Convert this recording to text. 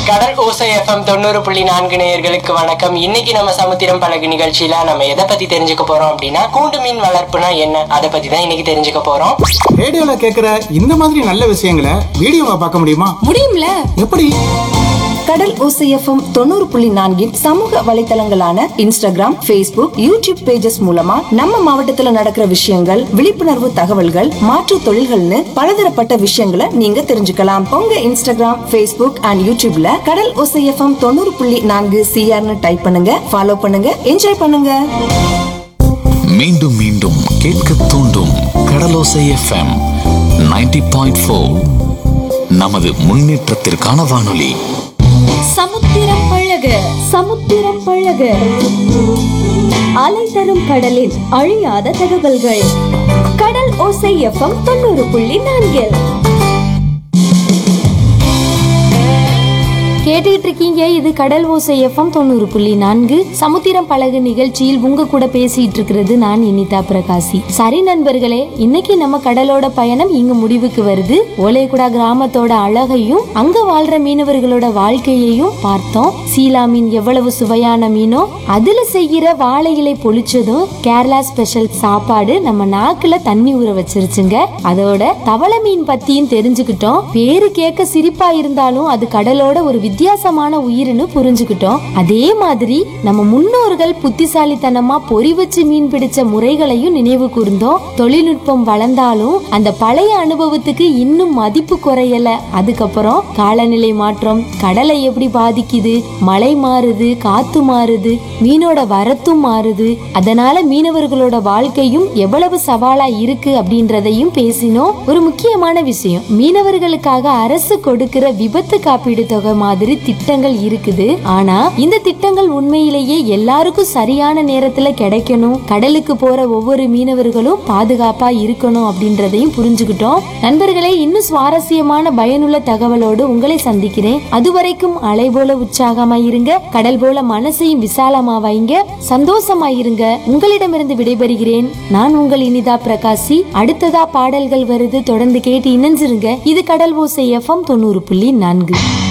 கடல் ஓசை எஃப்எம் தொண்ணூறு புள்ளி நான்கு நேயர்களுக்கு வணக்கம் இன்னைக்கு நம்ம சமுத்திரம் பழகு நிகழ்ச்சியில நம்ம எதை பத்தி தெரிஞ்சுக்க போறோம் அப்படின்னா கூண்டு மீன் வளர்ப்புனா என்ன அதை பத்தி தான் இன்னைக்கு தெரிஞ்சுக்க போறோம் ரேடியோல கேக்குற இந்த மாதிரி நல்ல விஷயங்களை வீடியோவா பார்க்க முடியுமா முடியும்ல எப்படி கடல் ஓசைஎஃப்எம் தொண்ணூறு புள்ளி நான்கின் சமூக வலைத்தளங்களான இன்ஸ்டாகிராம் Facebook யூடியூப் பேஜஸ் மூலமா நம்ம மாவட்டத்துல நடக்கிற விஷயங்கள் விழிப்புணர்வு தகவல்கள் மாற்று தொழில்கள்னு பலதரப்பட்ட விஷயங்களை நீங்க தெரிஞ்சுக்கலாம் உங்க இன்ஸ்டாகிராம் Facebook அண்ட் யூடியூப்ல கடல் ஓசைஎஃப்எம் தொண்ணூறு புள்ளி நான்கு சிஆர்னு டைப் பண்ணுங்க ஃபாலோ பண்ணுங்க என்ஜாய் பண்ணுங்க மீண்டும் மீண்டும் கேட்க தூண்டும் கடலோசை எஃப்எம் 90.4 பாயிண்ட் நமது முன்னேற்றத்திற்கான வானொலி சமுத்திரம் பழக சமுத்திரம் பழக அலை தரும் கடலின் அழியாத தகவல்கள் கடல் ஓசை எஃப்எம் தொண்ணூறு புள்ளி நான்கில் கேட்டுக்கிட்டு இருக்கீங்க இது கடல் ஓசை எஃப்எம் தொண்ணூறு புள்ளி நான்கு சமுத்திரம் பழகு நிகழ்ச்சியில் உங்க கூட பேசிட்டு இருக்கிறது நான் இனிதா பிரகாசி சரி நண்பர்களே இன்னைக்கு நம்ம கடலோட பயணம் இங்க முடிவுக்கு வருது ஓலைக்குடா கிராமத்தோட அழகையும் அங்க வாழ்ற மீனவர்களோட வாழ்க்கையையும் பார்த்தோம் சீலா மீன் எவ்வளவு சுவையான மீனோ அதுல செய்கிற வாழை இலை பொழிச்சதும் கேரளா ஸ்பெஷல் சாப்பாடு நம்ம நாக்குல தண்ணி ஊற வச்சிருச்சுங்க அதோட தவளை மீன் பத்தியும் தெரிஞ்சுக்கிட்டோம் பேரு கேட்க சிரிப்பா இருந்தாலும் அது கடலோட ஒரு வித்தியாசமான உயிர்னு புரிஞ்சுக்கிட்டோம் அதே மாதிரி நம்ம முன்னோர்கள் புத்திசாலித்தனமா பொறி வச்சு மீன் பிடிச்ச முறைகளையும் நினைவு கூர்ந்தோம் தொழில்நுட்பம் வளர்ந்தாலும் அந்த பழைய அனுபவத்துக்கு இன்னும் மதிப்பு குறையல அதுக்கப்புறம் காலநிலை மாற்றம் கடலை எப்படி பாதிக்குது மழை மாறுது காத்து மாறுது மீனோட வரத்தும் மாறுது அதனால மீனவர்களோட வாழ்க்கையும் எவ்வளவு சவாலா இருக்கு அப்படின்றதையும் பேசினோம் ஒரு முக்கியமான விஷயம் மீனவர்களுக்காக அரசு கொடுக்கிற விபத்து காப்பீடு தொகை மாதிரி திட்டங்கள் இருக்குது ஆனா இந்த திட்டங்கள் உண்மையிலேயே எல்லாருக்கும் சரியான நேரத்துல கிடைக்கணும் கடலுக்கு போற ஒவ்வொரு மீனவர்களும் பாதுகாப்பா இருக்கணும் அப்படின்றதையும் புரிஞ்சுக்கிட்டோம் நண்பர்களே இன்னும் சுவாரஸ்யமான பயனுள்ள தகவலோடு உங்களை சந்திக்கிறேன் அதுவரைக்கும் அலை போல உற்சாகமா இருங்க கடல் போல மனசையும் விசாலமா வைங்க சந்தோஷமா இருங்க உங்களிடமிருந்து விடைபெறுகிறேன் நான் உங்கள் இனிதா பிரகாசி அடுத்ததா பாடல்கள் வருது தொடர்ந்து கேட்டு இணைஞ்சிருங்க இது கடல் ஓசை எஃப்எம் தொண்ணூறு புள்ளி நான்கு